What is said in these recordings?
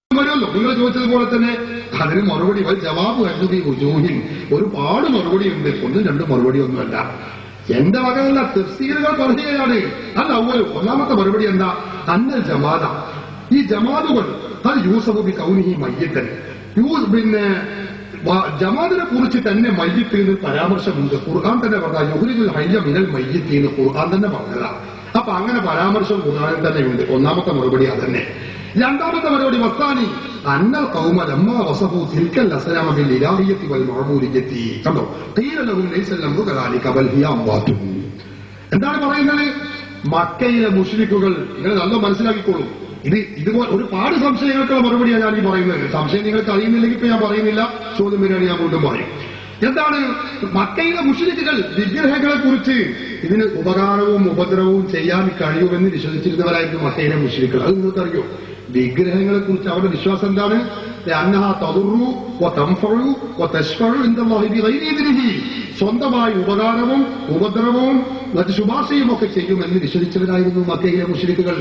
വരുമല്ലോ നിങ്ങൾ ചോദിച്ചതുപോലെ തന്നെ അതിന് മറുപടി ഒരു ജവാബ് കണ്ടു ഉജൂഹിൻ ഒരുപാട് മറുപടി ഉണ്ട് ഒന്നും രണ്ടും മറുപടി ഒന്നുമല്ല എന്റെ വകയുള്ള തഫ്സീലുകൾ പറയുകയാണ് അത് അവല് ഒന്നാമത്തെ മറുപടി എന്താ അന്നൽ ജമാത ഈ ജമാതുകൾ അത് യൂസഫ് ബി കൗനിഹി മയ്യത്തൻ യൂസ് പിന്നെ വ- ജമാദിനെ കുറിച്ച് തന്നെ മയ്യത്ത് എന്ന് പരാമർശമുണ്ട് ഖുർആൻ തന്നെ പറഞ്ഞ യുഹുരിബുൽ ഹയ്യ മിനൽ മയ്യത്ത് എന്ന് ഖുർആൻ തന്നെ പറഞ്ഞതാ അപ്പൊ അങ്ങനെ പരാമർശം ഖുർആനിൽ തന്നെയുണ്ട് ഒന്നാമത്തെ മറുപടി അതന്നെ രണ്ടാമത്തെ മറുപടി വസ്താനി അന്നൽ കൗമ ലമ്മ വസഫു തിൽക്കൽ അസ്ലാമ ബിൽ ഇലാഹിയത്തി വൽ മഅബൂദിയത്തി കണ്ടോ ഖീല ലഹും ലൈസ ലംറു കദാലിക ബൽ ഹിയ അംവാതുൻ എന്താണ് പറയുന്നത് മക്കയിലെ മുഷ്രിക്കുകൾ നിങ്ങൾ നല്ല മനസ്സിലാക്കിക്കോളൂ ഇത് ഇതുപോലെ ഒരുപാട് സംശയങ്ങൾക്കുള്ള മറുപടിയാണ് ഞാൻ ഈ പറയുന്നത് സംശയം നിങ്ങൾക്ക് അറിയുന്നില്ലെങ്കിൽ ഇപ്പൊ ഞാൻ പറയുന്നില്ല ചോദ്യം വരികയാണ് ഞാൻ വീണ്ടും പറയും എന്താണ് മക്കയിലെ മുഷ്രിക്കുകൾ വിഗ്രഹങ്ങളെ കുറിച്ച് ഇതിന് ഉപകാരവും ഉപദ്രവവും ചെയ്യാൻ കഴിയുമെന്ന് വിശ്വസിച്ചിരുന്നവരായിരുന്നു മക്കയിലെ മുഷ്രിക്കുകൾ അത് നിങ്ങൾക്കറിയോ വിഗ്രഹങ്ങളെ കുറിച്ച് അവരുടെ വിശ്വാസം എന്താണ് അന്നഹ തതുറു തംഫഴു തശ്ഫഴു ഇന്ദി സ്വന്തമായി ഉപകാരവും ഉപദ്രവവും മറ്റ് ശുപാർശയും ഒക്കെ ചെയ്യുമെന്ന് വിശ്വസിച്ചവരായിരുന്നു മക്കയിലെ മുഷ്രിക്കുകൾ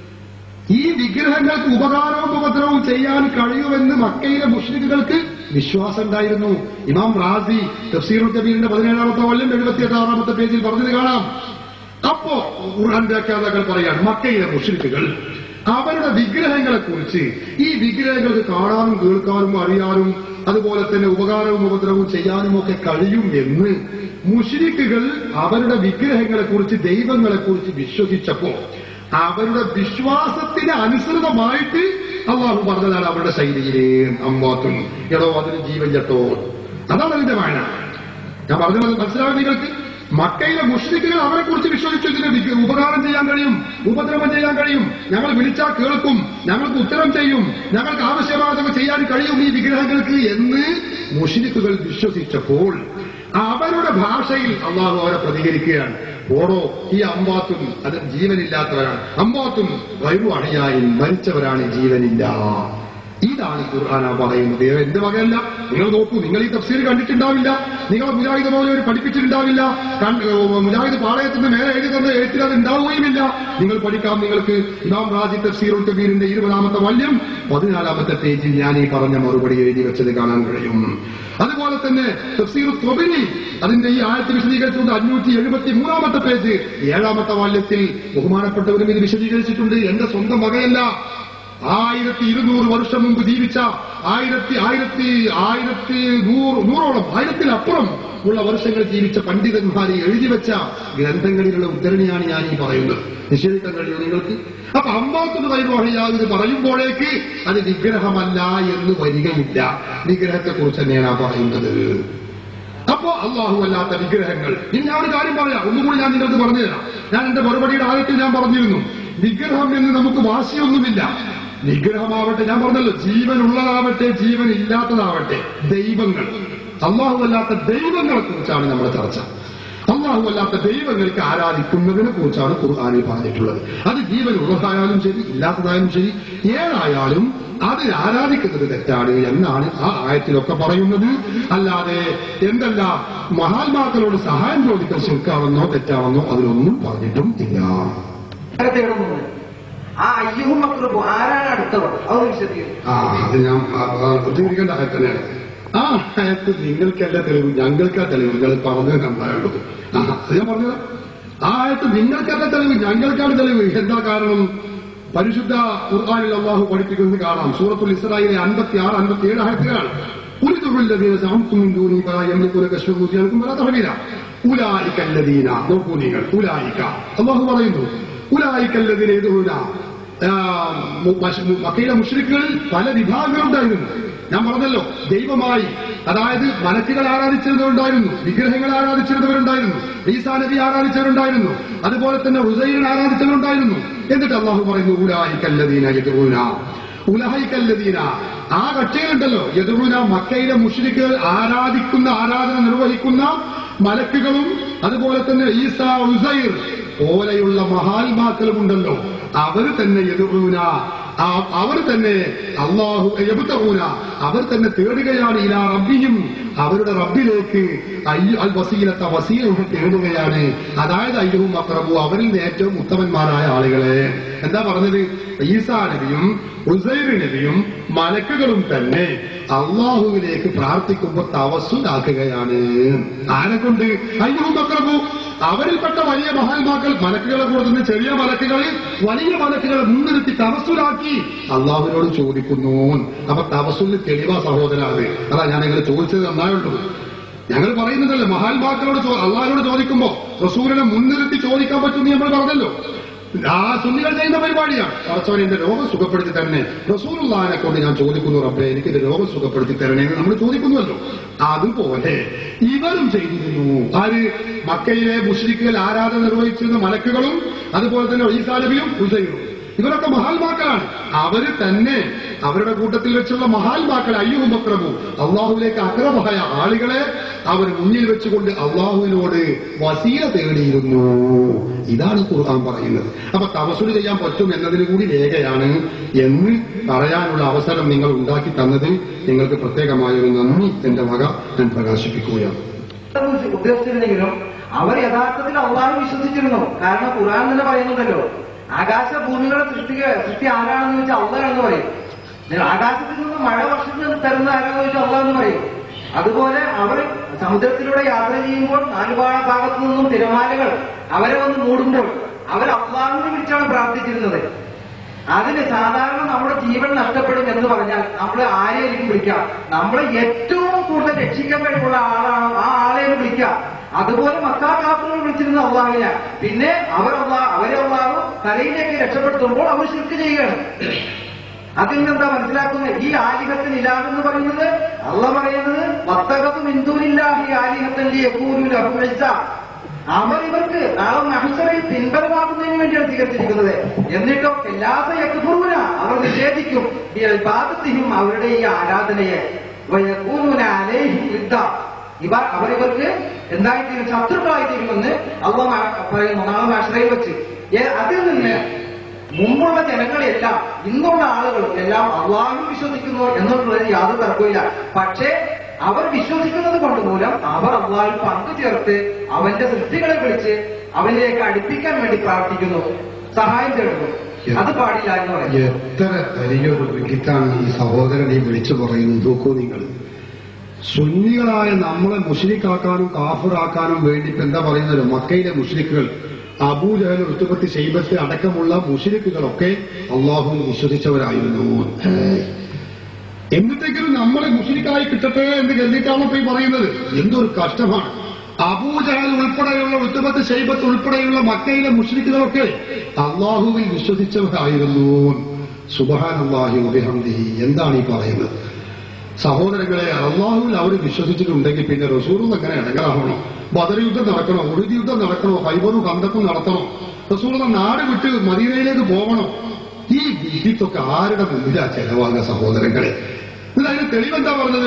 ഈ വിഗ്രഹങ്ങൾക്ക് ഉപകാരവും ഉപദ്രവവും ചെയ്യാൻ കഴിയുമെന്ന് മക്കയിലെ മുഷ്രിഖുകൾക്ക് വിശ്വാസം ഉണ്ടായിരുന്നു ഇമാം റാസി തഫ്സീറുൽ കബീറിന്റെ പതിനേഴാമത്തെ വല്ലം എഴുപത്തിയെട്ട് ആറാമത്തെ പേജിൽ പറഞ്ഞത് കാണാം അപ്പോ ഖുർആൻ വ്യാഖ്യാതാക്കൾ പറയാണ് മക്കയിലെ മുഷ്രിഖുകൾ അവരുടെ വിഗ്രഹങ്ങളെ കുറിച്ച് ഈ വിഗ്രഹങ്ങൾക്ക് കാണാനും കേൾക്കാനും അറിയാനും അതുപോലെ തന്നെ ഉപകാരവും ഉപദ്രവവും ചെയ്യാനും ഒക്കെ കഴിയും എന്ന് മുഷ്രിഖുകൾ അവരുടെ വിഗ്രഹങ്ങളെ കുറിച്ച് ദൈവങ്ങളെ കുറിച്ച് വിശ്വസിച്ചപ്പോ അവരുടെ വിശ്വാസത്തിന് അനുസൃതമായിട്ട് അള്ളാഹു പറഞ്ഞതാണ് അവരുടെ ശൈലിയിലേ അമ്മാത്തും എടോ അതിന് ജീവൻ ചട്ടോ അതാണ് അതിന്റെ വായന ഞാൻ പറഞ്ഞത് മനസ്സിലാവും നിങ്ങൾക്ക് മക്കയിലെ മുഷ്രിഖുകൾ അവരെ കുറിച്ച് വിശ്വസിച്ചു ഇതിന് വിക- ഉപകാരം ചെയ്യാൻ കഴിയും ഉപദ്രവം ചെയ്യാൻ കഴിയും ഞങ്ങൾ വിളിച്ചാൽ കേൾക്കും ഞങ്ങൾക്ക് ഉത്തരം ചെയ്യും ഞങ്ങൾക്ക് ആവശ്യമായതൊക്കെ ചെയ്യാൻ കഴിയും ഈ വിഗ്രഹങ്ങൾക്ക് എന്ന് മുഷ്രിഖുകൾ വിശ്വസിച്ചപ്പോൾ അവരുടെ ഭാഷയിൽ അള്ളാഹു അവരെ പ്രതികരിക്കുകയാണ് ഓടോ ഈ അമ്പാത്തും അത് ജീവനില്ലാത്തവരാണ് അമ്പാത്തും വൈറു അണിയായി മരിച്ചവരാണ് ജീവനില്ല ഇതാണ് ഖുർആാന പറയുന്നത് ഇത് എന്റെ വകയല്ല നിങ്ങൾ നോക്കൂ നിങ്ങൾ ഈ തഫ്സീർ കണ്ടിട്ടുണ്ടാവില്ല നിങ്ങൾ മുജാഹിദ് പോലെ ഒരു പഠിപ്പിച്ചിട്ടുണ്ടാവില്ല കണ്ട്- മുജാഹിദ് പാളയത്തിന് മേലെ എഴുതി തന്ന എഴുത്തിൽ അത് ഉണ്ടാവുകയുമില്ല നിങ്ങൾ പഠിക്കാം നിങ്ങൾക്ക് ഇമാം റാജി തഫ്സീറുൽ കബീറിന്റെ ഇരുപതാമത്തെ വല്യം പതിനാലാമത്തെ പേജിൽ ഞാൻ ഈ പറഞ്ഞ മറുപടി എഴുതി വെച്ചത് കാണാൻ കഴിയും അതുപോലെ തന്നെ തഫ്സീർ തൊബിനി അതിന്റെ ഈ ആയത്ത് വിശദീകരിച്ചുകൊണ്ട് അഞ്ഞൂറ്റി എഴുപത്തി മൂന്നാമത്തെ പേജ് ഏഴാമത്തെ വാല്യത്തിൽ ബഹുമാനപ്പെട്ടവരും ഇത് വിശദീകരിച്ചിട്ടുണ്ട് എന്റെ സ്വന്തം വകയല്ല ആയിരത്തി ഇരുന്നൂറ് വർഷം മുമ്പ് ജീവിച്ച ആയിരത്തി ആയിരത്തി ആയിരത്തി നൂറ് നൂറോളം ആയിരത്തിലപ്പുറം ഉള്ള വർഷങ്ങൾ ജീവിച്ച പണ്ഡിതന്മാരെ എഴുതി വെച്ച ഗ്രന്ഥങ്ങളിലുള്ള ഉദ്ധരണിയാണ് ഞാൻ ഈ പറയുന്നത് നിഷേധിക്കാൻ കഴിയുമോ നിങ്ങൾക്ക് അപ്പൊ അമ്പാത്തുന്ന വൈവാഹിയാകുന്നത് പറയുമ്പോഴേക്ക് അത് വിഗ്രഹമല്ല എന്ന് വരികയില്ല വിഗ്രഹത്തെ കുറിച്ച് തന്നെയാണ് ആ പറയുന്നത് അപ്പോ അള്ളാഹു അല്ലാത്ത വിഗ്രഹങ്ങൾ ഇനി ഞാൻ ഒരു കാര്യം പറയാം ഒന്നുകൂടി ഞാൻ നിങ്ങൾക്ക് പറഞ്ഞുതരാം ഞാൻ എന്റെ മറുപടിയുടെ ആഴത്തിൽ ഞാൻ പറഞ്ഞിരുന്നു വിഗ്രഹം എന്ന് നമുക്ക് വാശിയൊന്നുമില്ല വിഗ്രഹമാവട്ടെ ഞാൻ പറഞ്ഞല്ലോ ജീവനുള്ളതാവട്ടെ ജീവൻ ഇല്ലാത്തതാവട്ടെ ദൈവങ്ങൾ അള്ളാഹു അല്ലാത്ത ദൈവങ്ങളെ കുറിച്ചാണ് നമ്മുടെ ചർച്ച അള്ളാഹു അല്ലാത്ത ദൈവങ്ങൾക്ക് ആരാധിക്കുന്നതിനെ കുറിച്ചാണ് ഖുർആാനിൽ പറഞ്ഞിട്ടുള്ളത് അത് ജീവൻ ഉള്ളതായാലും ശരി ഇല്ലാത്തതായാലും ശരി ഏതായാലും അതിൽ ആരാധിക്കുന്നത് തെറ്റാണ് എന്നാണ് ആ ആയത്തിലൊക്കെ പറയുന്നത് അല്ലാതെ എന്തല്ല മഹാത്മാക്കളോട് സഹായം ചോദിക്കൽ ശിർക്കാണെന്നോ തെറ്റാണെന്നോ അതിലൊന്നും പറഞ്ഞിട്ടും ഇല്ല ആരെ തേടുന്നത് ആ അയ്യവും മക്കളും ആരാണ് അടുത്തവർ അത് വിശദീകരിക്കും ആ അത് ഞാൻ ബുദ്ധിമുട്ടിക്കേണ്ട ആയത്ത് തന്നെയാണ് ആ ആയത്ത് നിങ്ങൾക്കല്ല തെളിവ് ഞങ്ങൾക്കാ തെളിവ് നിങ്ങൾ പറഞ്ഞത് നന്നായുള്ളൂ ആ അത് ഞാൻ പറഞ്ഞത് ആ ആയത്ത് നിങ്ങൾക്കല്ല തെളിവ് ഞങ്ങൾക്കാണ് തെളിവ് എന്താ കാരണം പരിശുദ്ധ ഖുർആാനിൽ അള്ളാഹു പഠിപ്പിക്കുന്നത് കാണാം സൂറത്തുൽ ഇസ്രായിലെ അൻപത്തി ആറ് അൻപത്തി ഏഴ് ആയത്തുകളാണ് ഉലായിക്കല്ലദീന നോക്കൂ നിങ്ങൾ ഉലായിക്ക അള്ളാഹു പറയുന്നു ഉലായിക്കല്ലദീന എതിരൂല മക്കയിലെ മുഷ്രിക്കുകളിൽ പല വിഭാഗങ്ങളുണ്ടായിരുന്നു ഞാൻ പറഞ്ഞല്ലോ ദൈവമായി അതായത് മലക്കുകൾ ആരാധിച്ചിരുന്നവരുണ്ടായിരുന്നു വിഗ്രഹങ്ങൾ ആരാധിച്ചിരുന്നവരുണ്ടായിരുന്നു ഈസാ നബി ആരാധിച്ചവരുണ്ടായിരുന്നു അതുപോലെ തന്നെ ഉസൈൻ ആരാധിച്ചവരുണ്ടായിരുന്നു എന്നിട്ട് അള്ളാഹു പറയുന്നു ഉലായിക്കല്ലദീന എതിരൂന ഉലഹൈക്കല്ലദീന ആ കക്ഷികളുണ്ടല്ലോ യദുറുന മക്കയിലെ മുഷ്രിക്കുകൾ ആരാധിക്കുന്ന ആരാധന നിർവഹിക്കുന്ന മലക്കുകളും അതുപോലെ തന്നെ ഈസാ ഉസൈർ പോലെയുള്ള മഹാത്മാക്കളുമുണ്ടല്ലോ അവർ തന്നെ എതിർൂന ആ- അവർ തന്നെ അള്ളാഹു എബുത്തൂന അവർ തന്നെ തേടുകയാണ് ഇലാ റബ്ബിയും അവരുടെ റബ്ബിലേക്ക് അയ്യ- അൽ വസീലത്ത വസീലൊക്കെ തേടുകയാണ് അതായത് അയ്യവും അക്രബു അവരിൽ നിന്ന് ഏറ്റവും ഉത്തമന്മാരായ ആളുകളെ എന്താ പറഞ്ഞത് ഈസാ നബിയും ഉസൈർ നബിയും മലക്കുകളും തന്നെ അള്ളാഹുവിലേക്ക് പ്രാർത്ഥിക്കുമ്പോൾ തവസ്സുലാക്കുകയാണ് ആരെ കൊണ്ട് അയ്യവും അക്രബു അവരിൽപ്പെട്ട വലിയ മഹാത്മാക്കൾ മലക്കുകളെ കൂടെ നിന്ന് ചെറിയ മലക്കുകളെ വലിയ മലക്കുകളെ മുൻനിർത്തി തവസ്സുലാക്കി അള്ളാഹുവിനോട് ചോദിക്കുന്നു അപ്പൊ തവസ്സുലിന് തെളിവാ സഹോദരാണ് അതാ ഞാൻ നിങ്ങൾ ചോദിച്ചത് നന്നായുള്ളൂ ഞങ്ങൾ പറയുന്നതല്ലേ മഹാത്മാക്കളോട് ചോ- അള്ളാഹിനോട് ചോദിക്കുമ്പോ റസൂലിനെ മുൻനിർത്തി ചോദിക്കാൻ പറ്റുമെന്ന് നമ്മൾ പറഞ്ഞല്ലോ ആ സുന്നികൾ ചെയ്യുന്ന പരിപാടിയാണ് പറച്ചവൻ എന്റെ രോഗം സുഖപ്പെടുത്തി തരണേ റസൂലുള്ളാഹിനെ കൊണ്ട് ഞാൻ ചോദിക്കുന്നു റബ്ബേ എനിക്ക് എന്റെ രോഗം സുഖപ്പെടുത്തി തരണേ എന്ന് നമ്മൾ ചോദിക്കുന്നുവല്ലോ അതുപോലെ ഇവരും ചെയ്തിരുന്നു ആര് മക്കയിലെ മുഷ്രിക്കുകൾ ആരാധന നിർവഹിച്ചിരുന്ന മലക്കുകളും അതുപോലെ തന്നെ ഈസാനബിയും ഉസൈറും ഇവരൊക്കെ മഹാത്മാക്കളാണ് അവര് തന്നെ അവരുടെ കൂട്ടത്തിൽ വെച്ചുള്ള മഹാത്മാക്കൾ അയ്യവും അക്രമു അള്ളാഹുവിലേക്ക് അക്രമമായ ആളുകളെ അവർ മുന്നിൽ വെച്ചുകൊണ്ട് അള്ളാഹുവിനോട് വസീല തേടിയിരുന്നു ഇതാണ് ഖുർആൻ പറയുന്നത് അപ്പൊ തവസുൽ ചെയ്യാൻ പറ്റും എന്നതിന് കൂടി രേഖയാണ് എന്ന് പറയാനുള്ള അവസരം നിങ്ങൾ ഉണ്ടാക്കി തന്നത് നിങ്ങൾക്ക് പ്രത്യേകമായൊരു നന്ദി എന്റെ വക ഞാൻ പ്രകാശിപ്പിക്കുകയാണ് ഉദ്ദേശിച്ചിരുന്നെങ്കിലും അവർ യഥാർത്ഥത്തിൽ അള്ളാഹു വിശ്വസിച്ചിരുന്നു കാരണം ഖുർആൻ തന്നെ പറയുന്നുണ്ടല്ലോ ആകാശ ഭൂമികളെ സൃഷ്ടിക സൃഷ്ടി ആരാണെന്ന് വെച്ചാൽ അള്ളാഹെന്ന് പറയും നിങ്ങൾ ആകാശത്തിൽ നിന്ന് മഴ വർഷത്തിൽ തരുന്ന ആരാണെന്ന് വെച്ചാൽ അള്ളാഹെന്ന് പറയും അതുപോലെ അവർ സമുദ്രത്തിലൂടെ യാത്ര ചെയ്യുമ്പോൾ നാലുപാഴ ഭാഗത്തു നിന്നും തിരമാലകൾ അവരെ വന്ന് മൂടുമ്പോൾ അവർ അള്ളാഹുവിനെ വിളിച്ചാണ് പ്രാർത്ഥിച്ചിരുന്നത് അതിന് സാധാരണ നമ്മുടെ ജീവൻ നഷ്ടപ്പെടും എന്ന് പറഞ്ഞാൽ നമ്മൾ ആരെയും വിളിക്കാം നമ്മളെ ഏറ്റവും കൂടുതൽ രക്ഷിക്കാൻ കഴിവുള്ള ആളാണ് ആ ആളെ വിളിക്കാം അതുപോലെ മക്കാ കാഫറുകൾ വിളിച്ചിരുന്ന അള്ളാഹിനെ പിന്നെ അവർ അള്ളാഹ് അവരെ അള്ളാഹു കരയിലേക്ക് രക്ഷപ്പെടുത്തുമ്പോൾ അവർ ശിർക്ക് ചെയ്യുകയാണ് അതിൽ നിന്ന് എന്താ മനസ്സിലാക്കുന്നത് ഈ ആലിഹത്തിന് ഇലാഹെന്ന് പറയുന്നത് അള്ള പറയുന്നത് വത്തകത്തും ഹിന്ദുവില്ലാഹി ആലിഹത്തിന്റെ യക്കൂരുല അവർ ഇവർക്ക് നാളെ മഹസറയിൽ പിൻബലമാകുന്നതിന് വേണ്ടിയാണ് സ്വീകരിച്ചിരിക്കുന്നത് എന്നിട്ടോ എല്ലാത്ത യക്കൂന അവർ നിഷേധിക്കും ബാധത്തിനും അവരുടെ ഈ ആരാധനയെ വയക്കൂന അലേഹിം യുദ്ധ ഇവ അവർ ഇവർക്ക് എന്തായിത്തീരും ശത്രുക്കളായിത്തീരുമെന്ന് അള്ള പറയുന്നു നാളെ മഹസറയിൽ വെച്ച് ഏ- അതിൽ നിന്ന് മുമ്പുള്ള ജനങ്ങളെല്ലാം ഇന്നുള്ള ആളുകളും എല്ലാം അള്ളാഹു വിശ്വസിക്കുന്നു എന്നുള്ളതിൽ യാതൊരു തർക്കമില്ല പക്ഷേ അവർ വിശ്വസിക്കുന്നത് കൊണ്ട് മൂലം അവർ അള്ളാഹിൽ പങ്കു ചേർത്ത് അവന്റെ സൃഷ്ടികളെ വിളിച്ച് അവനിലേക്ക് അടുപ്പിക്കാൻ വേണ്ടി പ്രാർത്ഥിക്കുന്നു സഹായം തേടുന്നു അത് പാടില്ല എന്ന് പറയുന്നു എത്ര വലിയൊരു വിഡിത്താണ് ഈ സഹോദരനെ വിളിച്ചു പറയുന്നത് നോക്കൂ നിങ്ങൾ സുന്നികളായ നമ്മളെ മുഷ്രിക്കാക്കാനും കാഫിറാക്കാനും വേണ്ടി ഇപ്പൊ എന്താ പറയുന്നത് മക്കയിലെ മുഷ്രിക്കുകൾ അബൂജഹൽ ഋതുപത്തി ഷെയ്ബത്ത് അടക്കമുള്ള മുഷ്രിക്കുകളൊക്കെ അള്ളാഹു വിശ്വസിച്ചവരായിരുന്നു ഏയ്. എന്നിട്ടെങ്കിലും നമ്മളെ മുസ്ലിക്കായി കിട്ടട്ടെ എന്ന് കരുതിയിട്ടാണ് ഇപ്പൊ ഈ പറയുന്നത് എന്തൊരു കഷ്ടമാണ് അബൂജഹൽ ഉൾപ്പെടെയുള്ള ഉത്തുബത്ത് ഷെയ്ബത്ത് ഉൾപ്പെടെയുള്ള മക്കയിലെ മുസ്ലിക്കുകളൊക്കെ അള്ളാഹുവിൽ വിശ്വസിച്ചവരായിരുന്നു സുബഹാൻ അള്ളാഹി ഉബിഹംദിഹി എന്താണ് ഈ പറയുന്നത് സഹോദരങ്ങളെ അള്ളാഹുവിൽ അവർ വിശ്വസിച്ചിട്ടുണ്ടെങ്കിൽ പിന്നെ റസൂറും എങ്ങനെ ഇടങ്ങളാവണോ ബദർ യുദ്ധം നടക്കണോ ഉറുദ് യുദ്ധം നടക്കണോ ഫൈബറും കന്തക്കും നടത്തണോ റസൂറുടെ നാട് വിട്ട് മദീനയിലേക്ക് പോകണോ ഈ വിഹിത്തൊക്കെ ആരുടെ മുമ്പിലാ ചെലവാകുക സഹോദരങ്ങളെ എന്നിട്ട് അതിന് തെളിവെന്താ പറഞ്ഞത്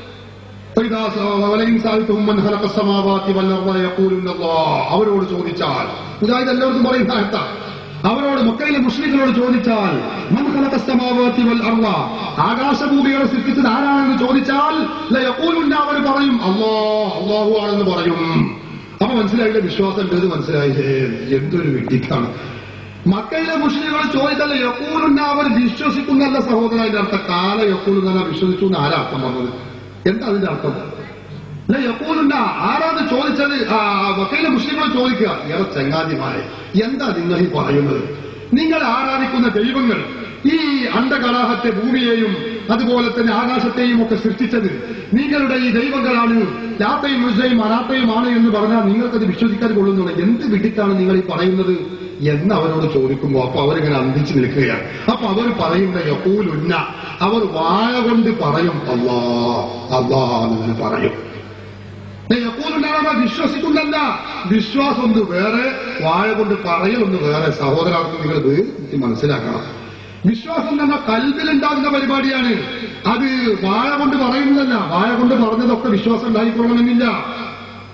فإذا س- ولئن سألتهم من خلق السماوات والأرض يقولون الله അവരോട് ചോദിച്ചാൽ മുജാഹിദ് എല്ലാവർക്കും പറയുന്ന ആയത്താ അവരോട് മക്കയിലെ മുസ്ലിങ്ങളോട് ചോദിച്ചാൽ മൻ ഖലഖ السماوات والأرض ആകാശഭൂമികളെ സൃഷ്ടിച്ചത് ആരാണെന്ന് ചോദിച്ചാൽ ലയഖൂലുന്ന അവർ പറയും അല്ലാഹ് അല്ലാഹു ആണെന്ന് പറയും അപ്പൊ മനസ്സിലായില്ല വിശ്വാസം ഉണ്ടെന്ന് മനസ്സിലായില്ലേ എന്തൊരു വിഡിത്താണ് മക്കയിലെ മുസ്ലിങ്ങൾ ചോദിച്ചല്ല യക്കൂലുന്ന അവർ വിശ്വസിക്കുന്നല്ല സഹോദര അതിന്റെ അർത്ഥം കാല യക്കൂലുന്ന വിശ്വസിച്ചു എന്ന് ആരാ അർത്ഥം പറഞ്ഞത് എന്താ അതിന്റെ അർത്ഥം അല്ല യക്കൂലുന്ന ആരാന്ന് ചോദിച്ചത് ആ, മക്കയിലെ മുസ്ലിങ്ങൾ ചോദിക്കുക ഏറെ ചങ്ങാതിമാരെ എന്താ നിങ്ങൾ ഈ പറയുന്നത് നിങ്ങൾ ആരാധിക്കുന്ന ദൈവങ്ങൾ ഈ അണ്ടകലാഹത്തെ ഭൂമിയെയും അതുപോലെ തന്നെ ആകാശത്തെയും ഒക്കെ സൃഷ്ടിച്ചത് നിങ്ങളുടെ ഈ ദൈവങ്ങളാണ് ലാത്തയും മുസയും അനാത്തയുമാണ് എന്ന് പറഞ്ഞാൽ നിങ്ങൾക്കത് വിശ്വസിക്കാൻ കൊള്ളുന്നുണ്ട് എന്ത് വിഡിത്താണ് നിങ്ങൾ ഈ പറയുന്നത് എന്ന് അവരോട് ചോദിക്കുമ്പോൾ അപ്പൊ അവരിങ്ങനെ അന്തിച്ചു നിൽക്കുകയാണ് അപ്പൊ അവർ പറയുന്ന യപ്പൂലുന്ന അവർ വാഴ കൊണ്ട് പറയും അല്ലാ അല്ലാ എന്ന് പറയും യപ്പൂലുണ്ടാകാൻ വിശ്വസിക്കുന്നല്ല വിശ്വാസം ഒന്ന് വേറെ വാഴ കൊണ്ട് പറയലൊന്ന് വേറെ സഹോദരാർത്ഥം നിങ്ങൾ വേർതിരിച്ച് മനസ്സിലാക്കണം വിശ്വാസം തന്നെ കൽവിലുണ്ടാകുന്ന പരിപാടിയാണ് അത് വാഴ കൊണ്ട് പറയുന്നതല്ല വാഴ കൊണ്ട് പറഞ്ഞതൊക്കെ വിശ്വാസം ഉണ്ടായിക്കൊള്ളണമെന്നില്ല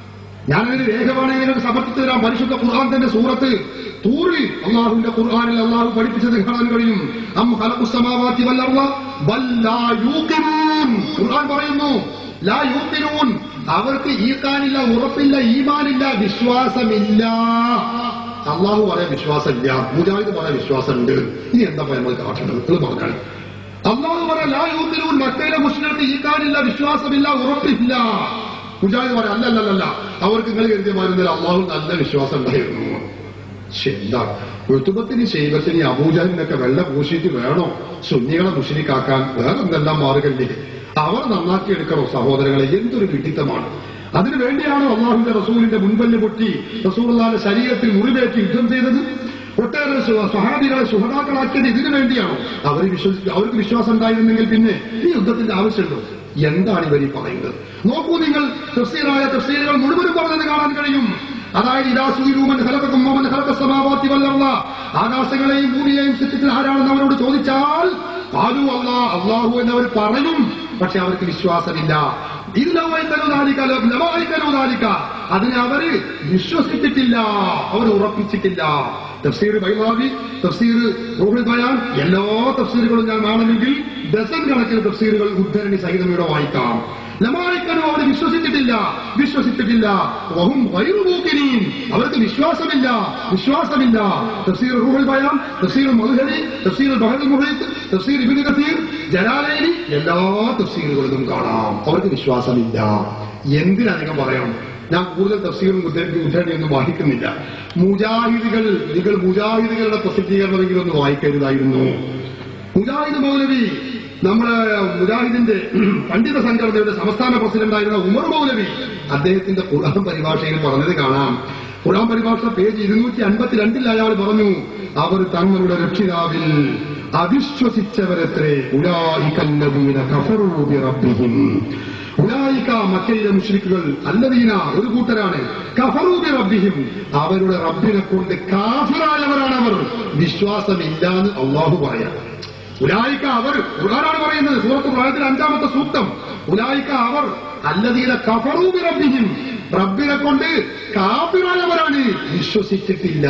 ഞാനതിന് രേഖവാണെങ്കിൽ സമർപ്പിച്ചു തരാം പരിശുദ്ധ ഖുർആൻ തന്നെ സൂറത്ത് തൂറിൽ അള്ളാഹുവിന്റെ ഖുർആനിൽ അള്ളാഹു പഠിപ്പിച്ചത് കാണാൻ കഴിയും അം ഖലഖുസ് സമാവാതി വൽ അർള ബൽ ലാ യൂഖിനൂൻ ഖുർആൻ പറയുന്നു ലാ യൂഖിനൂൻ അവർക്ക് ഈക്കാനില്ല ഉറപ്പില്ല ഈമാനില്ല വിശ്വാസമില്ല അള്ളാഹു പറയാൻ വിശ്വാസമില്ല മുജാഹിദ് പറയാൻ വിശ്വാസമുണ്ട് ഇനി എന്താ പറയാൻ നമുക്ക് കാട്ടേണ്ടത് എന്ന് പറഞ്ഞാൽ അള്ളാഹു പറയാൻ ലാ യൂഖിനൂൻ മക്കയിലെ മുസ്ലിങ്ങൾക്ക് ഈക്കാനില്ല വിശ്വാസമില്ല ഉറപ്പില്ല മുജാഹിദ് പറയാം അല്ല അല്ല അല്ല അവർക്ക് നിങ്ങൾ കരുതിയ മാറുന്നതിൽ അള്ളാഹു നല്ല വിശ്വാസം ഉണ്ടായിരുന്നു ശ്ശെ, എന്താ ഋതുബത്തിന് ശൈവത്തിന് അബൂജാഹിനൊക്കെ വെള്ള പൂശിയിട്ട് വേണോ സുന്നികളെ മുഷിരിക്കാക്കാൻ വേറെ എന്തെല്ലാം മാറുകല്ലേ അവർ നന്നാക്കി എടുക്കണോ സഹോദരങ്ങളെ എന്തൊരു വിഡിത്തമാണ് അതിനു വേണ്ടിയാണോ അള്ളാഹുവിന്റെ റസൂലിന്റെ മുൻപല്ല് പൊട്ടി റസൂലുള്ളാഹിന്റെ ശരീരത്തിൽ മുറിവേറ്റ് യുദ്ധം ചെയ്തത് ഒട്ടേറെ സു- സ്വഹാബികളെ സുഹതാക്കളാക്കിയത് ഇതിനു വേണ്ടിയാണോ അവർ വിശ്വസിക്കുക അവർക്ക് വിശ്വാസം ഉണ്ടായിരുന്നെങ്കിൽ പിന്നെ ഈ യുദ്ധത്തിന്റെ ആവശ്യമുണ്ടോ എന്താണ് ഇവർ ഈ പറയുന്നത് നോക്കൂ നിങ്ങൾ തഫ്സീറായ തഫ്സീറുകൾ മുഴുവനും പറഞ്ഞത് കാണാൻ കഴിയും അതായത് ഇതാ സൂര്യൂമൻ ഹലക്കും മോമൻ ഹലക്ക സമാവാത്തി വല്ലല്ല ആകാശങ്ങളെയും ഭൂമിയെയും സൃഷ്ടിച്ചത് ആരാണെന്ന് അവരോട് ചോദിച്ചാൽ പാലു അള്ളാ അള്ളാഹു എന്നവർ പറയും പക്ഷെ അവർക്ക് വിശ്വാസമില്ല ഇല്ലവായിക്കലോദാലിക്ക അതിനെ അവര് വിശ്വസിച്ചിട്ടില്ല അവർ ഉറപ്പിച്ചിട്ടില്ല തഫ്സീർ ബൈവാബി തഫ്സീർ റൂഹുൽ ബയാൻ എല്ലാ തഫ്സീറുകളും ഞാൻ വേണമെങ്കിൽ ഡസൻ കണക്കിന് തഫ്സീറുകൾ ഉദ്ധരണി സഹിതം ഇവിടെ വായിക്കാം ലമായിക്കനും അവർ വിശ്വസിച്ചിട്ടില്ല വിശ്വസിച്ചിട്ടില്ല വഹും വൈറുമൂക്കിനീൻ അവർക്ക് വിശ്വാസമില്ല വിശ്വാസമില്ല തഫ്സീർ റൂഹുൽ ബയാൻ തഫ്സീർ മധുഹരി തഫ്സീർ ബഹൽ മുഹീത്ത് തഫ്സീർ ഇബ്നു കസീർ ജലാലൈനി എല്ലാ തഫ്സീറുകളിലും കാണാം അവർക്ക് വിശ്വാസമില്ല എന്തിനധികം പറയണം ഞാൻ കൂടുതൽ തഫ്സീറും ഉദ്ധരണി ഉദ്ധരണിയൊന്നും വായിക്കുന്നില്ല മുജാഹിദുകൾ നിങ്ങൾ മുജാഹിദുകളുടെ പ്രസിദ്ധീകരണമെങ്കിലും ഒന്ന് വായിക്കരുതായിരുന്നു മുജാഹിദ് മൗലവി നമ്മുടെ മുജാഹിദിന്റെ പണ്ഡിത സംഘടനയുടെ സംസ്ഥാന പ്രസിഡന്റായിരുന്ന ഉമർ മൗലവി അദ്ദേഹത്തിന്റെ ഖുർആൻ പരിഭാഷയിൽ പറഞ്ഞത് കാണാം ഖുർആൻ പരിഭാഷ പേജ് ഇരുന്നൂറ്റി അൻപത്തിരണ്ടിൽ അയാൾ പറഞ്ഞു അവർ തങ്ങളുടെ രക്ഷിതാവിൽ അവിശ്വസിച്ചവരത്രേ ഉലായിക്കല്ലവീന കഫറൂ ബിറബ്ബിഹിം ഉലായിക്ക മക്കയിലെ മുഷ്രിക്കുകൾ അല്ലദീന ഒരു കൂട്ടരാണ് കഫറൂബി റബ്ബിഹിം അവരുടെ റബ്ബിനെ കൊണ്ട് കാഫിറായവരാണ് അവർ വിശ്വാസമില്ലാന്ന് അള്ളാഹു പറയാം ഉലായിക്ക അവർ ഖുർആനാണ് പറയുന്നത് സൂറത്ത് പ്രായത്തിൽ അഞ്ചാമത്തെ സൂക്തം ഉലായിക്ക അവർ അല്ലദീന കഫറൂബി റബ്ബിഹിം റബ്ബിനെ കൊണ്ട് കാഫിറായവരാണ് വിശ്വസിച്ചിട്ടില്ല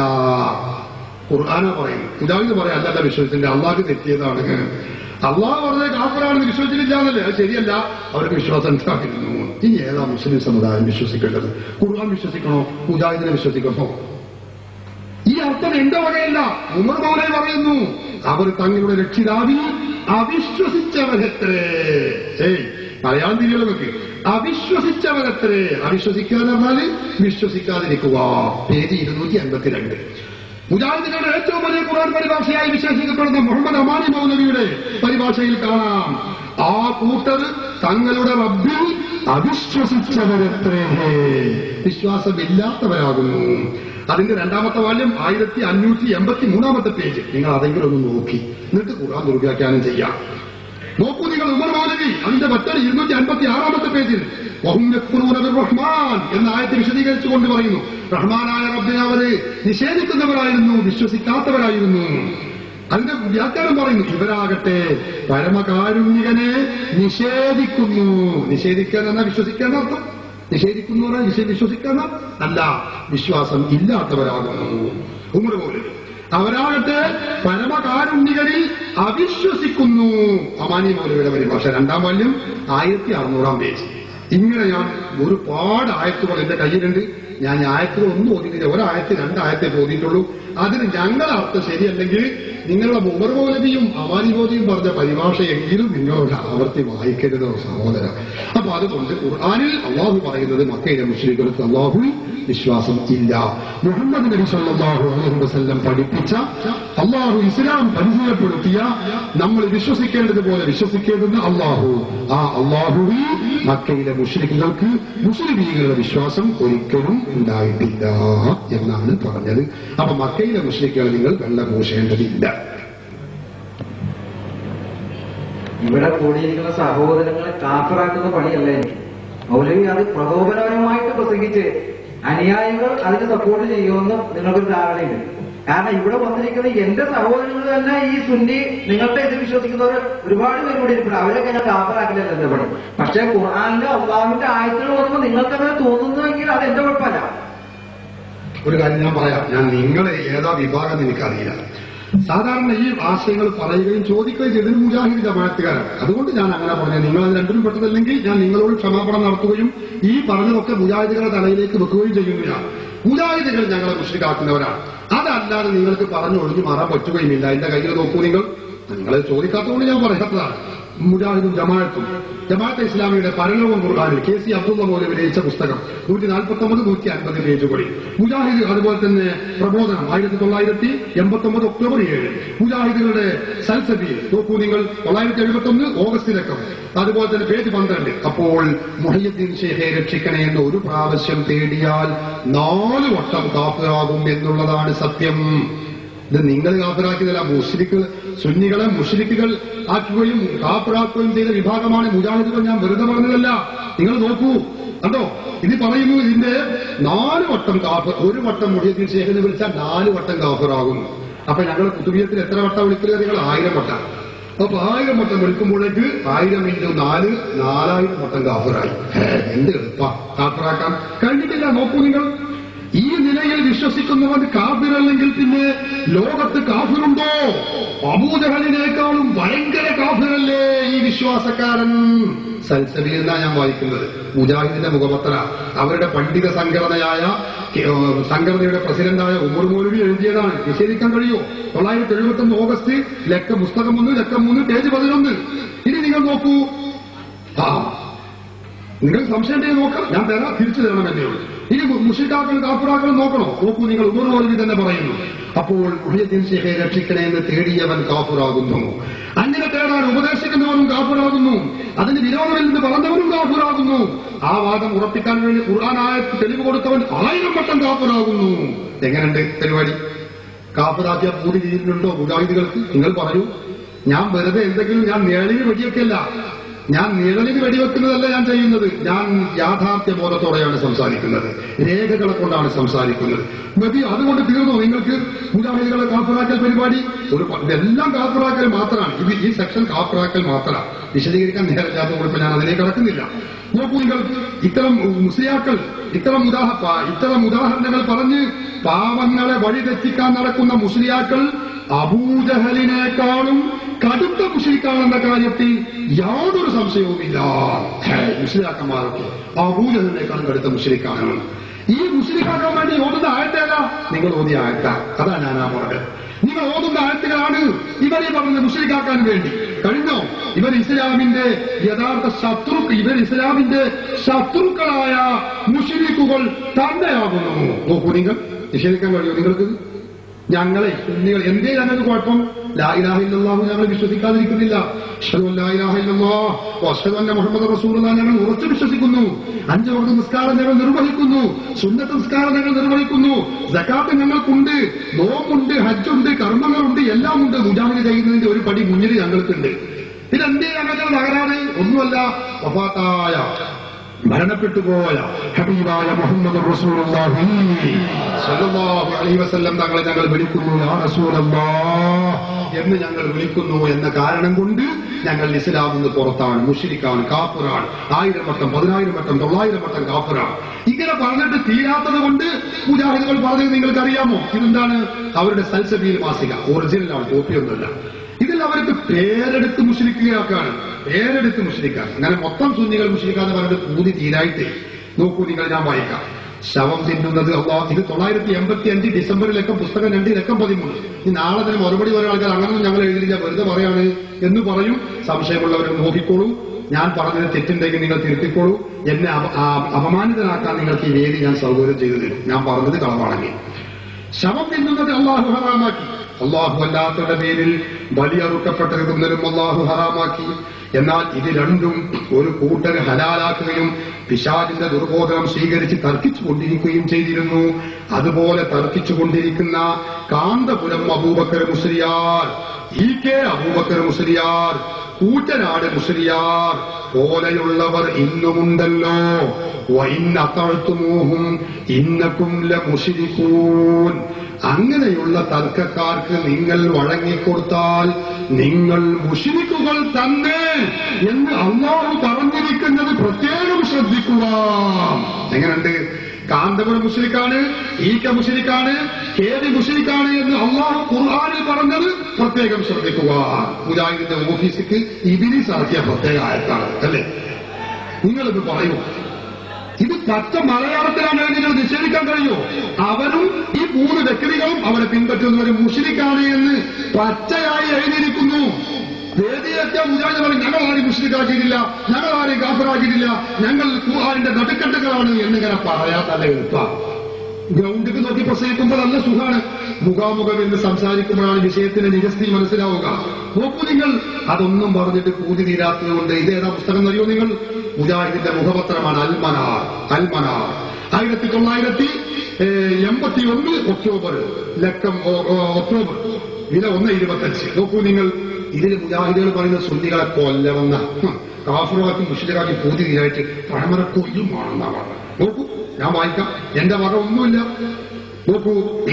ഖുർആാന പറയും മുജാഹിദ് പറയാം അല്ലല്ല വിശ്വസിച്ചില്ല അള്ളാഹ് തെറ്റിയതാണ് അള്ളാഹ് പറഞ്ഞ കാഫറാണെന്ന് വിശ്വസിച്ചില്ല എന്നല്ലേ അത് ശരിയല്ല അവർക്ക് വിശ്വാസം ഉണ്ടായിരുന്നു ഇനി ഏതാ മുസ്ലിം സമുദായം വിശ്വസിക്കേണ്ടത് ഖുർആൻ വിശ്വസിക്കണോ മുജാഹിദിനെ വിശ്വസിക്കണോ ഈ അർത്ഥം എന്റെ വകയല്ല ഉമർ മൗലവി പറയുന്നു അവർ തങ്ങളുടെ രക്ഷിതാവിൽ അവിശ്വസിച്ചവരത്രേ ഏയ് മലയാളം തിരിയുള്ള നോക്ക് അവിശ്വസിച്ചവരത്രേ അവിശ്വസിക്കുക എന്ന് പറഞ്ഞാല് വിശ്വസിക്കാതിരിക്കുക പേജ് ഇരുന്നൂറ്റി അൻപത്തിരണ്ട് മുജാഹിദുകളുടെ ഏറ്റവും വലിയ ഖുർആൻ പരിഭാഷയായി വിശേഷിക്കപ്പെടുന്ന മുഹമ്മദ് അമാനി മൗലവിയുടെ പരിഭാഷയിൽ കാണാം ആ കൂട്ടർ തങ്ങളുടെ റബ്ബിൽ അവിശ്വസിച്ചവരത്രേ വിശ്വാസമില്ലാത്തവരാകുന്നു അതിന്റെ രണ്ടാമത്തെ വാല്യം ആയിരത്തി അഞ്ഞൂറ്റി എൺപത്തി മൂന്നാമത്തെ പേജ് നിങ്ങൾ അതെങ്കിലും ഒന്ന് നോക്കി എന്നിട്ട് ഖുർആൻ ദുർവ്യാഖ്യാനം ചെയ്യാം നോക്കൂ നിങ്ങൾ ഉമർ മൗലവി അതിന്റെ മറ്റൊരു ഇരുന്നൂറ്റി അൻപത്തി ആറാമത്തെ പേജിൽ വഹും യക്ഫുറൂന ബിർറഹ്മാൻ എന്ന ആയത്തെ വിശദീകരിച്ചുകൊണ്ട് പറയുന്നു റഹ്മാനായ റബ്ബിനെ അവര് നിഷേധിക്കുന്നവരായിരുന്നു വിശ്വസിക്കാത്തവരായിരുന്നു അതിന്റെ വ്യാഖ്യാനം പറയുന്നു ഇവരാകട്ടെ പരമകാരുണ്യകനെ നിഷേധിക്കുന്നു നിഷേധിക്കാൻ എന്നാ വിശ്വസിക്കാൻ അർത്ഥം നിഷേധിക്കുന്നു പറഞ്ഞാൽ നിഷേ- വിശ്വസിക്കാൻ അല്ല വിശ്വാസം ഇല്ലാത്തവരാകുന്നു ഉമർ പോലെ അവരാകട്ടെ പരമകാരുണ്യകരിൽ അവിശ്വസിക്കുന്നു അമാനി മൗലവിയുടെ പരിഭാഷ രണ്ടാം വാല്യം ആയിരത്തി അറുന്നൂറാം പേജ് ഇങ്ങനെ ഞാൻ ഒരുപാട് ആയത്തുകൾ എന്റെ കയ്യിലുണ്ട് ഞാൻ ഈ ആയത്തുകൾ ഒന്നും ഓതിയിട്ടില്ല ഒരായത്ത് രണ്ടായത്തെ ഓതിയിട്ടുള്ളൂ അതിന് ഞങ്ങളുടെ അർത്ഥം ശരിയല്ലെങ്കിൽ നിങ്ങളുടെ ഉമർ മൗലവിയും അമാനി മോദിയും പറഞ്ഞ പരിഭാഷ എങ്കിലും നിങ്ങളോട് ആവർത്തി വായിക്കരുതോ സഹോദര അപ്പൊ അതുകൊണ്ട് ഖുർആാനിൽ അള്ളാഹു പറയുന്നത് മക്കയിലെ മുസ്ലിങ്ങൾക്ക് അള്ളാഹു വിശ്വാസം ഇല്ല മുഹമ്മദ് നബി സല്ലല്ലാഹു അലൈഹി വസല്ലം പഠിപ്പിച്ച അള്ളാഹു ഇസ്ലാം പരിചയപ്പെടുത്തിയ നമ്മൾ വിശ്വസിക്കേണ്ടതുപോലെ വിശ്വസിക്കേണ്ടുന്ന അള്ളാഹു ആ അള്ളാഹുവിൽ മക്കയിലെ മുസ്ലിങ്ങൾക്ക് മുസ്ലിമീങ്ങളുടെ വിശ്വാസം ഒരിക്കലും ഉണ്ടായിട്ടില്ല എന്നാണ് പറഞ്ഞത് അപ്പൊ മക്കയിലെ മുസ്ലിക്കുകൾ നിങ്ങൾ വെള്ളം പൂശേണ്ടതില്ല ഇവിടെ കൂടിയിരിക്കുന്ന സഹോദരങ്ങളെ കാഫറാക്കുന്ന പണിയല്ലേ മൗലവി അത് പ്രകോപനപരമായിട്ട് പ്രസംഗിച്ച് അനുയായികൾ അതിന് സപ്പോർട്ട് ചെയ്യുമെന്ന് നിങ്ങൾക്കൊരു ധാരണയുണ്ട് കാരണം ഇവിടെ വന്നിരിക്കുന്ന എന്റെ സഹോദരങ്ങൾ തന്നെ ഈ സുന്നി നിങ്ങളുടെ ഇത് വിശ്വസിക്കുന്നവർ ഒരുപാട് പേര് ഇവിടെ ഇരിപ്പുണ്ട് അവരൊക്കെ ഞാൻ കാപ്പറാക്കില്ല ബന്ധപ്പെടും പക്ഷെ ഖുർആാനിന്റെ അള്ളാഹുവിന്റെ ആയത്തുകൾ ഓർമ്മ നിങ്ങൾക്ക് അങ്ങനെ തോന്നുന്നുവെങ്കിൽ അത് എന്റെ കുഴപ്പമല്ല ഒരു കാര്യം ഞാൻ പറയാം ഞാൻ നിങ്ങളെ ഏതാ വിഭാഗം എന്ന് എനിക്കറിയില്ല സാധാരണ ഈ ആശയങ്ങൾ പറയുകയും ചോദിക്കുകയും ചെയ്തത് മുജാഹിദ് ജമാഅത്തുകാരാണ് അതുകൊണ്ട് ഞാൻ അങ്ങനെ പറഞ്ഞത് നിങ്ങൾ അത് രണ്ടിനും പെട്ടതല്ലെങ്കിൽ ഞാൻ നിങ്ങളോട് ക്ഷമാപണം നടത്തുകയും ഈ പറഞ്ഞതൊക്കെ മുജാഹിദുകളുടെ തലയിലേക്ക് വെക്കുകയും ചെയ്യുകയാണ് മുജാഹിദുകൾ ഞങ്ങളെ മുഷ്രിക്കാക്കുന്നവരാണ് അതല്ലാതെ നിങ്ങൾക്ക് പറഞ്ഞു ഒഴിഞ്ഞു മാറാൻ പറ്റുകയുമില്ല എന്റെ കയ്യിൽ നോക്കൂ നിങ്ങൾ നിങ്ങൾ ചോദിക്കാത്തതുകൊണ്ട് ഞാൻ പറയാത്തതാണ് മുജാഹിദും ജമാഅത്തും ജമാഅത്തെ ഇസ്ലാമിയുടെ പരലോകം ഖുർആാനിൽ കെ സി അബ്ദുള്ള മൗലവി രചിച്ച പുസ്തകം നൂറ്റി നാൽപ്പത്തി ഒമ്പത് നൂറ്റി അൻപത് പേജുകളിൽ മുജാഹിദ് അതുപോലെ തന്നെ പ്രബോധനം ആയിരത്തി തൊള്ളായിരത്തി എൺപത്തി ഒമ്പത് ഒക്ടോബർ ഏഴ് മുജാഹിദുകളുടെ സൽസബിയിൽ നോക്കൂ നിങ്ങൾ തൊള്ളായിരത്തി എഴുപത്തി ഒന്ന് ഓഗസ്റ്റിലക്കം അതുപോലെ തന്നെ പേജ് പന്ത്രണ്ട് അപ്പോൾ മുഹയ്യദ്ദീൻ ഷെയ്ഖെ രക്ഷിക്കണേ എന്ന് ഒരു പ്രാവശ്യം തേടിയാൽ നാല് വട്ടം കാഫിറാകും എന്നുള്ളതാണ് സത്യം ഇത് നിങ്ങൾ കാപ്പറാക്കിയതല്ല മുസ്ലിക്കുകൾ സുന്നികളെ മുസ്ലിക്കുകൾ ആക്കുകയും കാപ്പറാക്കുകയും ചെയ്ത വിഭാഗമാണ് മുജാഹിദുകൾ ഞാൻ വെറുതെ പറഞ്ഞതല്ല നിങ്ങൾ നോക്കൂ കണ്ടോ ഇത് പറയുന്നു ഇതിന്റെ നാല് വട്ടം കാഫർ ഒരു വട്ടം മുടിയത്തിൽ ശേഖരനെ വിളിച്ചാൽ നാല് വട്ടം കാഫറാകും അപ്പൊ ഞങ്ങൾ കുത്തുബിയത്തിൽ എത്ര വട്ടം വിളിക്കുക നിങ്ങൾ ആയിരം വട്ടം അപ്പൊ ആയിരം വട്ടം വിളിക്കുമ്പോഴേക്ക് ആയിരം ഇൻറ്റു നാല് നാലായിരം വട്ടം കാഫറായി ഹേ, എന്ത് എളുപ്പ കാഫറാക്കാൻ കഴിഞ്ഞിട്ടില്ല നോക്കൂ നിങ്ങൾ ഈ നിലയിൽ വിശ്വസിക്കുന്നവൻ കാഫിറല്ലെങ്കിൽ പിന്നെ ലോകത്ത് കാഫിറുണ്ടോ അബൂജഹലിനേക്കാളും ഭയങ്കര കാഫിറല്ലേ ഈ വിശ്വാസക്കാരൻ സൽസബിൽ എന്നാ ഞാൻ വായിക്കുന്നത് മുജാഹിദിന്റെ മുഖപത്ര അവരുടെ പണ്ഡിത സംഘടനയായ ഏഹ്, സംഘടനയുടെ പ്രസിഡന്റായ ഉമർ മൗലവി എഴുതിയതാണ് നിഷേധിക്കാൻ കഴിയോ തൊള്ളായിരത്തി എഴുപത്തി ഒന്ന് ഓഗസ്റ്റ് ലക്കം പുസ്തകം ഒന്ന് ലക്കം മൂന്ന് പേജ് പതിനൊന്ന് ഇനി നിങ്ങൾ നോക്കൂ ആ നിങ്ങൾ സംശയം ഉണ്ടെങ്കിൽ നോക്കാം ഞാൻ തരാം തിരിച്ചു തരണം എന്നേ ഉള്ളൂ ഇനി മുഷിക്കാക്കൾ കാപ്പുറാക്കൾ നോക്കണോ നോക്കൂ നിങ്ങൾ ഉമർമൗലവി തന്നെ പറയുന്നു അപ്പോൾ മുഹിയദ്ദീൻ ഷെയ്ഖെ രക്ഷിക്കണേ എന്ന് തേടിയവൻ കാഫുറാകുന്നു അങ്ങനെ തേടാൻ ഉപദേശിക്കുന്നവനും കാഫുറാകുന്നു അതിന് വിരോധമിൽ നിന്ന് പറഞ്ഞവനും കാഫുറാകുന്നു ആ വാദം ഉറപ്പിക്കാൻ വേണ്ടി ഖുർആാനായത്ത് തെളിവ് കൊടുത്തവൻ ആയിരം വട്ടം കാഫുറാകുന്നു എങ്ങനെയുണ്ട് പരിപാടി കാഫിറാക്കിയ പൂതി ചെയ്തിട്ടുണ്ടോ മുജാഹിദുകൾക്ക് നിങ്ങൾ പറയൂ ഞാൻ വെറുതെ എന്തെങ്കിലും ഞാൻ നിഴലിന് വെടിവെക്കല്ല ഞാൻ നിഴലിന് വെടിവെക്കുന്നതല്ല ഞാൻ ചെയ്യുന്നത് ഞാൻ യാഥാർത്ഥ്യ ബോധത്തോടെയാണ് സംസാരിക്കുന്നത് രേഖകളെ കൊണ്ടാണ് സംസാരിക്കുന്നത് മതി അതുകൊണ്ട് തീർന്നു നിങ്ങൾക്ക് മുജാഹിദുകളെ കാപ്പറാക്കൽ പരിപാടി ഒരു പ- ഇതെല്ലാം കാപ്പറാക്കൽ മാത്രമാണ് ഇത് ഈ സെക്ഷൻ കാപ്പറാക്കൽ മാത്രമാണ് വിശദീകരിക്കാൻ നേരമില്ലാത്തതുകൊണ്ട് ഇപ്പൊ ഞാൻ അതിലേക്ക് കടക്കുന്നില്ല നോക്കൂ നിങ്ങൾ ഇത്തരം മുസ്ലിയാക്കൾ ഇത്തരം ഉദാഹ പ- ഇത്തരം ഉദാഹരണങ്ങൾ പറഞ്ഞ് പാവങ്ങളെ വഴിതെറ്റിക്കാൻ നടക്കുന്ന മുസ്ലിയാക്കൾ അബൂജഹലിനേക്കാളും കടുത്ത മുസ്ലിക്കാണെന്ന കാര്യത്തിൽ യാതൊരു സംശയവുമില്ല ഹേ, മുസ്ലിയാക്കന്മാരൊക്കെ അബൂജഹലിനേക്കാളും കടുത്ത മുസ്ലിക്കാണ് ഈ മുസ്ലിക്കാക്കാൻ വേണ്ടി ഓതുന്ന ആയത്തേല നിങ്ങൾ ഓതിയ ആയത്ത അതാ ഞാൻ ആ പറഞ്ഞത് നിങ്ങൾ ഓതുന്ന ആയത്തുകളാണ് ഇവരെ പറഞ്ഞത് മുസ്ലിക്കാക്കാൻ വേണ്ടി കഴിഞ്ഞോ ഇവർ ഇസ്ലാമിന്റെ യഥാർത്ഥ ശത്രു ഇവർ ഇസ്ലാമിന്റെ ശത്രുക്കളായ മുസ്ലിക്കുകൾ തന്നെയാകുന്നു നോക്കൂ നിങ്ങൾ നിഷേധിക്കാൻ കഴിയുമോ നിങ്ങൾക്ക് ഞങ്ങളെ നിങ്ങൾ എന്തേ ഞങ്ങൾക്ക് കുഴപ്പം ലായിലാഹില്ലാഹു ഞങ്ങൾ വിശ്വസിക്കാതിരിക്കുന്നില്ല അഷ്ഹദു അൻ ലാ ഇലാഹ ഇല്ലല്ലാഹ് വ അഷ്ഹദു അന്ന മുഹമ്മദ് റസൂലുള്ളാഹ് ഞങ്ങൾ ഉറച്ചു വിശ്വസിക്കുന്നു അഞ്ച് വക്ത നിസ്കാരം ഞങ്ങൾ നിർവഹിക്കുന്നു സുന്നത്ത് നിസ്കാരം ഞങ്ങൾ നിർവഹിക്കുന്നു സക്കാത്ത് ഞങ്ങൾക്കുണ്ട് നോമ്പുണ്ട് ഹജ്ജുണ്ട് കർമ്മങ്ങളുണ്ട് എല്ലാം ഉണ്ട് മുജാഹിദ് ചെയ്യുന്നതിന്റെ ഒരു പടി മുന്നിൽ ഞങ്ങൾക്കുണ്ട് ഇതെന്തേ ഞങ്ങൾ തകരാറ് ഒന്നുമല്ല വഫാത്തായ മരണപ്പെട്ടു പോയ ഹബീബായ മുഹമ്മദ് റസൂലുള്ളാഹി സ്വല്ലല്ലാഹു അലൈഹി വസല്ലം തങ്ങളെ ഞങ്ങൾ വിളിക്കുന്നു യാ റസൂലല്ലാഹ് എന്ന് ഞങ്ങൾ വിളിക്കുന്നു എന്ന കാരണം കൊണ്ട് ഞങ്ങൾ ഇസ്ലാമിൽ നിന്ന് പുറത്താണ് മുഷിരിക്കാണ് കാഫുറാണ് ആയിരം വട്ടം പതിനായിരം വട്ടം തൊള്ളായിരം വട്ടം കാഫുറാണ് ഇങ്ങനെ പറഞ്ഞിട്ട് തീരാത്തത് കൊണ്ട് മുജാഹിദുകൾ പറഞ്ഞത് നിങ്ങൾക്കറിയാമോ ഇതെന്താണ് അവരുടെ സൽസബീൽ മാസിക ഒറിജിനലാണ് കോപ്പിയൊന്നുമല്ല ഇതിൽ അവർക്ക് പേരെടുത്ത് മുസ്ലിക്കുകയാക്കാണ് പേരെടുത്ത് മുസ്ലിക്കാണ് അങ്ങനെ മൊത്തം സുന്നികൾ മുസ്ലിക്കാന്ന് പറഞ്ഞിട്ട് കൂതി തീരായിട്ട് നോക്കൂ നിങ്ങൾ ഞാൻ വായിക്കാം ശവം തിന്നുന്നത് അള്ളാഹ് ഇത് തൊള്ളായിരത്തി എൺപത്തി അഞ്ച് ഡിസംബറിലൊക്കെ പുസ്തകം രണ്ട് ലക്കം പതിമൂന്ന് ഈ നാളെ തന്നെ മറുപടി പറയാൻ ആൾക്കാർ അങ്ങനൊന്നും ഞങ്ങൾ എഴുതിയില്ല വെറുതെ പറയാണ് എന്ന് പറയും സംശയമുള്ളവർ നോക്കിക്കോളൂ ഞാൻ പറഞ്ഞത് തെറ്റുണ്ടെങ്കിൽ നിങ്ങൾ തിരുത്തിക്കോളൂ എന്നെ അപ- ആ- അപമാനിതനാക്കാൻ നിങ്ങൾക്ക് ഈ വേദി ഞാൻ സൗകര്യം ചെയ്തു തരും ഞാൻ പറഞ്ഞത് കളവാണെങ്കിൽ ശവം തിന്നുന്നത് അള്ളാഹു ഹറാമാക്കി അള്ളാഹു അല്ലാത്തവരുടെ പേരിൽ ബലിയറുക്കപ്പെട്ടത് തിന്നലും അള്ളാഹു ഹറാമാക്കി എന്നാൽ ഇത് രണ്ടും ഒരു കൂട്ടര് ഹലാലാക്കുകയും പിശാചിന്റെ ദുർബോധനം സ്വീകരിച്ച് തർക്കിച്ചു കൊണ്ടിരിക്കുകയും ചെയ്തിരുന്നു അതുപോലെ തർക്കിച്ചു കൊണ്ടിരിക്കുന്ന കാന്തപുരം അബൂബക്കർ മുസ്ലിയാർ ഇ കെ അബൂബക്കർ മുസ്ലിയാർ കൂറ്റനാട് മുസ്ലിയാർ പോലെയുള്ളവർ ഇന്നുമുണ്ടല്ലോ വൈന്നത്തഴുത്തുമോഹും ഇന്നക്കും മുഷിരിക്കൂൻ അങ്ങനെയുള്ള തർക്കക്കാർക്ക് നിങ്ങൾ വഴങ്ങിക്കൊടുത്താൽ നിങ്ങൾ മുഷിരിക്കുകൾ തന്നെ എന്ന് അള്ളാഹു പറഞ്ഞിരിക്കുന്നത് പ്രത്യേകം ശ്രദ്ധിക്കുക എങ്ങനെയുണ്ട് കാന്തപുരം മുസ്ലിക്കാണ് ഈക്ക മുസ്ലിക്കാണ് ഏത് മുസ്ലിക്കാണ് എന്ന് അള്ളാഹു ഖുർആാനിൽ പറഞ്ഞത് പ്രത്യേകം ശ്രദ്ധിക്കുക മുജാഹിദിന്റെ ഓഫീസിക്ക് ഇബിലിസ് ഇറക്കിയ പ്രത്യേക ആയത്താണ് അല്ലേ നിങ്ങളിത് പറയൂ ഇത് പച്ച മലയാളത്തിലാണ് നിങ്ങൾ നിഷേധിക്കാൻ കഴിയോ അവരും ഈ മൂന്ന് വ്യക്തികളും അവരെ പിൻപറ്റുന്നവരും മുഷിരിക്കാണ് എന്ന് പച്ചയായി എഴുതിയിരിക്കുന്നു വേദിയൊക്കെ മുജാഹിദ് പറയും ഞങ്ങൾ ആരും മുസ്ലിക്കാക്കിയിട്ടില്ല ഞങ്ങൾ ആരും കാപ്പറാക്കിയിട്ടില്ല ഞങ്ങൾ ഖുർആാനിന്റെ നടുക്കെട്ടുകളാണ് എന്നിങ്ങനെ പറയാത്തല്ല എളുപ്പമാണ് ഗ്രൗണ്ടിക്ക് നോക്കി പ്രസംഗിക്കുമ്പോൾ നല്ല സുഖമാണ് മുഖാമുഖം എന്ന് സംസാരിക്കുമ്പോഴാണ് വിഷയത്തിന്റെ നിരസ്തി മനസ്സിലാവുക നോക്കൂ നിങ്ങൾ അതൊന്നും പറഞ്ഞിട്ട് കൂതി തീരാത്തത് കൊണ്ട് ഇതേതാ പുസ്തകം അറിയോ നിങ്ങൾ മുജാഹിദിന്റെ മുഖപത്രമാണ് അൽമനാർ അൽമനാർ ആയിരത്തി തൊള്ളായിരത്തി എൺപത്തി ഒന്ന് ഒക്ടോബർ ലക്കം ഓ- ഓ- ഒക്ടോബർ വില ഒന്ന് ഇരുപത്തഞ്ച് നോക്കൂ നിങ്ങൾ ഇതിൽ മുജാഹിദുകൾ പറയുന്ന സുന്നികളെ കൊല്ലമെന്ന കാഫറുകാക്കി മുഷിദാക്കി പൂതി തീരായിട്ട് പഴമറ കൊല്ലുമാണെന്നാ പറഞ്ഞത് നോക്കൂ ഞാൻ വായിക്കാം എന്റെ വക ഒന്നുമില്ല നോക്കൂ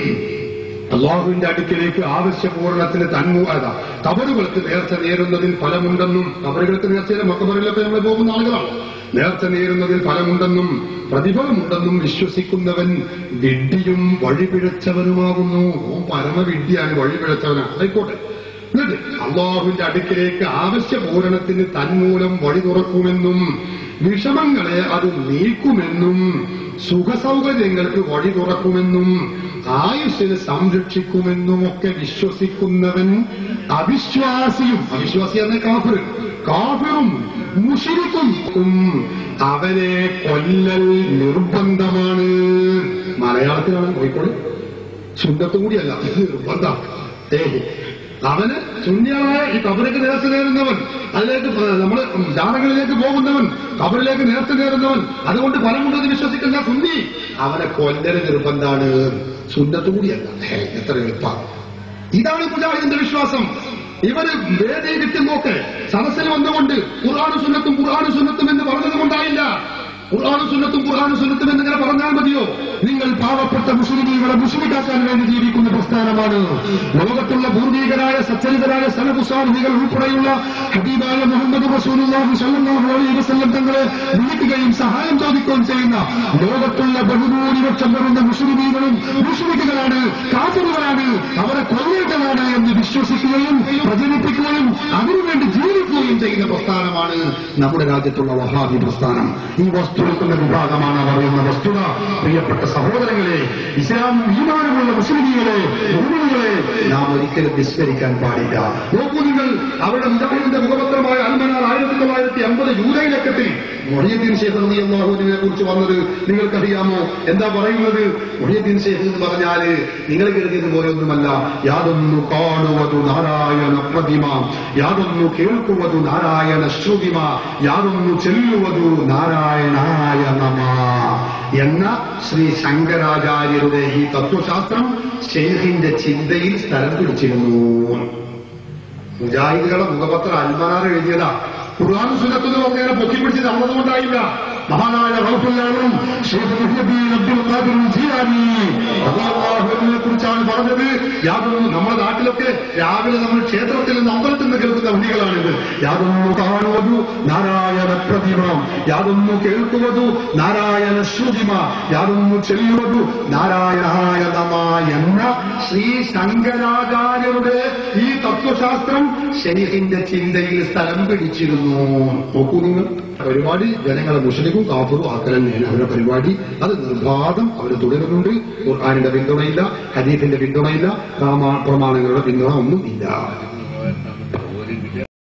അള്ളാഹുവിന്റെ അടുക്കിലേക്ക് ആവശ്യപൂർണത്തിന് തന്മൂ അതാ കബറുകൾക്ക് നേർച്ച നേരുന്നതിൽ ഫലമുണ്ടെന്നും കബറുകൾക്ക് നേർച്ചയിലെ മക്കബറിലൊക്കെ നമ്മൾ പോകുന്ന ആളുകളാണ് നേർച്ച നേരുന്നതിൽ ഫലമുണ്ടെന്നും പ്രതിഫലമുണ്ടെന്നും വിശ്വസിക്കുന്നവൻ വിഡ്ഢിയും വഴിപിഴച്ചവനുമാകുന്നു ഓൻ പരമവിഡ്ഢിയാണ് വഴിപിഴച്ചവനാണ് ആയിക്കോട്ടെ എന്നിട്ട് അള്ളാഹുവിന്റെ അടുക്കിലേക്ക് ആവശ്യപൂരണത്തിന് തന്മൂലം വഴി തുറക്കുമെന്നും വിഷമങ്ങളെ അത് നീക്കുമെന്നും സുഖസൗകര്യങ്ങൾക്ക് വഴി തുറക്കുമെന്നും ആയുസ്സിനെ സംരക്ഷിക്കുമെന്നും ഒക്കെ വിശ്വസിക്കുന്നവൻ അവിശ്വാസിയും അവിശ്വാസി എന്ന കാഫിർ കാഫിറും മുഷിരിക്കും അവനെ കൊല്ലൽ നിർബന്ധമാണ് മലയാളത്തിലാണ് നോക്കിക്കോളി ശുദ്ധത്തും കൂടിയല്ല ഇത് നിർബന്ധം ഏഹ് അവന് ശൂന്യമായ ഈ കബറിലേക്ക് നേർച്ച നേരുന്നവൻ അതിലേക്ക് നമ്മൾ ജാറകളിലേക്ക് പോകുന്നവൻ കബറിലേക്ക് നേർച്ച നേരുന്നവൻ അതുകൊണ്ട് ഫലമുണ്ടെന്ന് വിശ്വസിക്കുന്ന സുന്നി അവനെ കൊല്ലൽ നിർബന്ധാണ് സുന്നത്തും കൂടിയല്ല ഹേ, എത്ര എളുപ്പമാണ് ഇതാണ് മുജാഹിദിന്റെ വിശ്വാസം ഇവര് വേദി കിട്ടി നോക്ക് സദസ്സിൽ വന്നുകൊണ്ട് ഖുർആാനും സുന്നത്തും ഖുർആാനും സുന്നത്തും എന്ന് പറഞ്ഞത് കൊണ്ടായില്ല ഖുർആാനും സുന്നത്തും ഖുർആാനും സുന്നത്തും എന്നിങ്ങനെ പറഞ്ഞാൽ മതിയോ നിങ്ങൾ പാവപ്പെട്ട മുസ്ലിമീങ്ങളെ മുസ്ലിക്കാക്കാൻ വേണ്ടി ജീവിക്കുന്ന പ്രസ്ഥാനമാണ് ലോകത്തുള്ള പൂർവീകരായ സച്ചരിതരായ സലഫുസാർഹികൾ ഉൾപ്പെടെയുള്ള ഹബീബായ മുഹമ്മദ് റസൂലുള്ളാഹി സ്വല്ലല്ലാഹു അലൈഹി വസല്ലം തങ്ങളെ വിളിക്കുകയും സഹായം ചോദിക്കുകയും ചെയ്യുന്ന ലോകത്തുള്ള ബഹുഭൂരിപക്ഷം വരുന്ന മുസ്ലിമീങ്ങളും മുസ്ലിക്കുകളാണ് കാഫറുകളാണ് അവരെ കൊല്ലേണ്ടതാണ് എന്ന് വിശ്വസിക്കുകയും പ്രചരിപ്പിക്കുകയും അതിനുവേണ്ടി ജീവിക്കുകയും ചെയ്യുന്ന പ്രസ്ഥാനമാണ് നമ്മുടെ രാജ്യത്തുള്ള വഹാബി പ്രസ്ഥാനം ഈ വസ്തുക്കളുടെ വിഭാഗമാണ് പറയുന്ന വസ്തുത പ്രിയപ്പെട്ട സഹോദരങ്ങളെ ഇസ്ലാം ഈമാനമുള്ള മുസ്ലിമികളെ മുസ്ലിമുകളെ നാം ഒരിക്കലും വിസ്മരിക്കാൻ പാടില്ല നോക്കൂ നിങ്ങൾ അവരുടെ മുജാഹിദിന്റെ മുഖപത്രമായ അൽമനാർ ആയിരത്തി തൊള്ളായിരത്തി അമ്പത് ജൂലൈ ലക്കത്തിൽ മൊഴിയദ്ദീൻ ഷേഖ് റബി അള്ളാഹുവിനെ കുറിച്ച് വന്നത് നിങ്ങൾക്കറിയാമോ എന്താ പറയുന്നത് മൊഴിയദ്ദീൻ ഷേഖ് എന്ന് പറഞ്ഞാല് നിങ്ങൾ കരുതിയത് പോലെ ഒന്നുമല്ല യാതൊന്നു കാണുവതു നാരായണ പ്രതിമ യാതൊന്നു കേൾക്കുവതു നാരായണ ശ്രുതിമ യാതൊന്നു ചെല്ലുവതു നാരായണായ നമ എന്ന ശ്രീ ശങ്കരാചാര്യരുടെ ഈ തത്വശാസ്ത്രം ഷെയ്ഖിന്റെ ചിന്തയിൽ സ്ഥലം പിടിച്ചിരുന്നു മുജാഹിദുകളുടെ മുഖപത്രം അൽമനാർ എഴുതിയതാ ഖുർആൻ സുന്നത്തെന്ന് പറഞ്ഞാൽ പൊക്കിപ്പിടിച്ച് തന്നതുകൊണ്ടായില്ല മഹാനായ റൗഫുല്ലാനും ഷെയ്ഖ് മുഹ്യദ്ദീൻ അബ്ദുൽ ഖാദിർ ജീലാനി റളിയല്ലാഹുവിനെ കുറിച്ചാണ് പറഞ്ഞത് യാതൊന്നും നമ്മുടെ നാട്ടിലൊക്കെ രാവിലെ നമ്മൾ ക്ഷേത്രത്തിൽ നിന്ന് അമ്പലത്തിൽ നിന്ന് കേൾക്കുന്ന വഴികളാണിത് യാതൊന്നു കാണുവതു നാരായണ പ്രതിമ യാതൊന്നു കേൾക്കുവതു നാരായണ ശ്രുതിമ യാതൊന്നു ചെല്ലുവതു നാരായണായ നമ എന്ന ശ്രീ ശങ്കരാചാര്യരുടെ ഈ തത്വശാസ്ത്രം ഷെയ്ഖിന്റെ ചിന്തയിൽ സ്ഥലം പിടിച്ചിരുന്നു നോക്കൂ നിങ്ങൾ പരിപാടി ജനങ്ങളെ മുസ്ലിക്കും കാഫറും ആക്കലെന്നെയാണ് അവരുടെ പരിപാടി അത് നിർബാധം അവർ തുടരുന്നുണ്ട് ഖുർആാനിന്റെ പിന്തുണയില്ല ഹദീഫിന്റെ പിന്തുണയില്ല പ്രാമാ- പ്രമാണങ്ങളുടെ പിന്തുണ ഒന്നും ഇല്ല